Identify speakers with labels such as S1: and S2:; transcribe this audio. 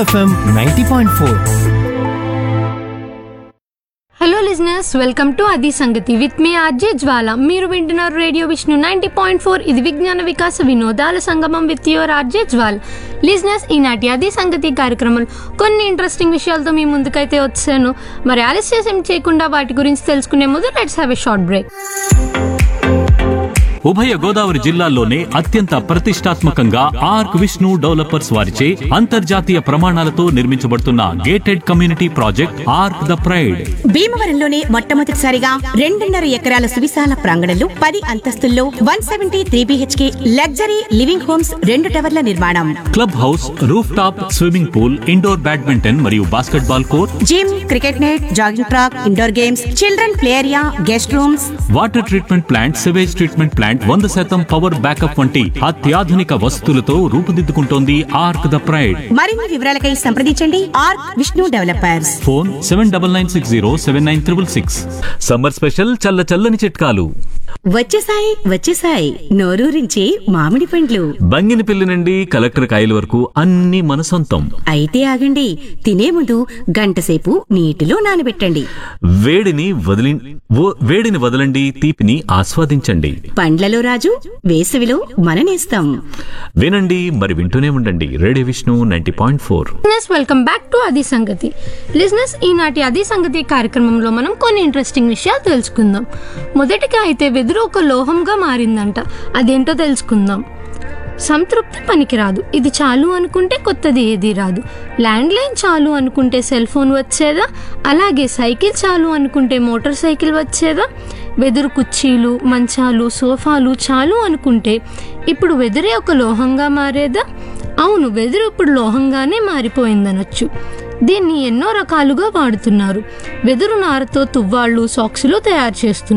S1: FM ninety point four
S2: hello listeners welcome to అది సంగతి with me RJ Jwala మీరు వింటున్నారు radio Vishnu ninety point four ఇది విజ్ఞాన వికాస వినోదాల సంగమం with your RJ Jwal listeners ఈనాటి అది సంగతి కార్యక్రమం కొన్ని ఇంట్రెస్టింగ్ విషయాలతో మీ ముందుకైతే వచ్చాను మరి ఆలస్యం చేయకుండా వాటి గురించి తెలుసుకునే ముందు let's have a short break
S3: ఉభయ గోదావరి జిల్లాల్లోనే అత్యంత ప్రతిష్టాత్మకంగా ఆర్క్ విష్ణు డెవలపర్స్ వారిచే అంతర్జాతీయ ప్రమాణాలతో నిర్మించబడుతున్న gated community project ark the pride
S4: భీమవరంలోనే మొట్టమొదటిసారిగా రెండున్నర ఎకరాల సువిశాల ప్రాంగణంలో పది అంతస్తుల్లో one seventy three BHK luxury living homes రెండు టవర్ల నిర్మాణం
S3: club house rooftop swimming pool indoor badminton మరియు basketball court
S4: gym cricket net jogging track indoor games children play area guest rooms
S3: water treatment plant sewage treatment plant వంద శాతం power backup వంటి అత్యాధునిక వసతులతో రూపుదిద్దుకుంటోంది arc the pride
S4: మరిన్ని వివరాలకై సంప్రదించండి R Vishnu developers
S3: phone seven double nine six zero seven nine triple six summer special చల్ల చల్లని చిట్కాలు
S4: వచ్చేసాయి వచ్చేసాయి నోరూరించి మామిడి పండ్లు
S3: బంగిని పిల్లి నుండి కలెక్టర్ కాయల వరకు అన్ని మన సొంతం
S4: అయితే ఆగండి తినే ముందు గంట సేపు నీటిలో నానబెట్టండి
S3: వేడిని వదిలి ఓ- వేడిని వదలండి తీపిని ఆస్వాదించండి
S4: పండ్లలో రాజు వేసవిలో మననేస్తాం
S3: వినండి మరి వింటూనే ఉండండి radio Vishnu ninety point four
S2: listeners welcome back to అది సంగతి లిజనర్స్ ఈనాటి అది సంగతి కార్యక్రమంలో మనం కొన్ని ఇంట్రెస్టింగ్ విషయాలు తెలుసుకుందాం మొదటిగా అయితే వెదురు ఒక లోహంగా మారిందంట అదేంటో తెలుసుకుందాం సంతృప్తి పనికిరాదు ఇది చాలు అనుకుంటే కొత్తది ఏది రాదు ల్యాండ్ లైన్ చాలు అనుకుంటే సెల్ ఫోన్ వచ్చేదా అలాగే సైకిల్ చాలు అనుకుంటే మోటార్ సైకిల్ వచ్చేదా వెదురు కుర్చీలు మంచాలు సోఫాలు చాలు అనుకుంటే ఇప్పుడు వెదురే ఒక లోహంగా మారేదా అవును వెదురు ఇప్పుడు లోహంగానే మారిపోయిందనొచ్చు దీన్ని ఎన్నో రకాలుగా వాడుతున్నారు వెదురు నారతో తువ్వాళ్ళు సాక్సులు తయారు చేస్తున్నారు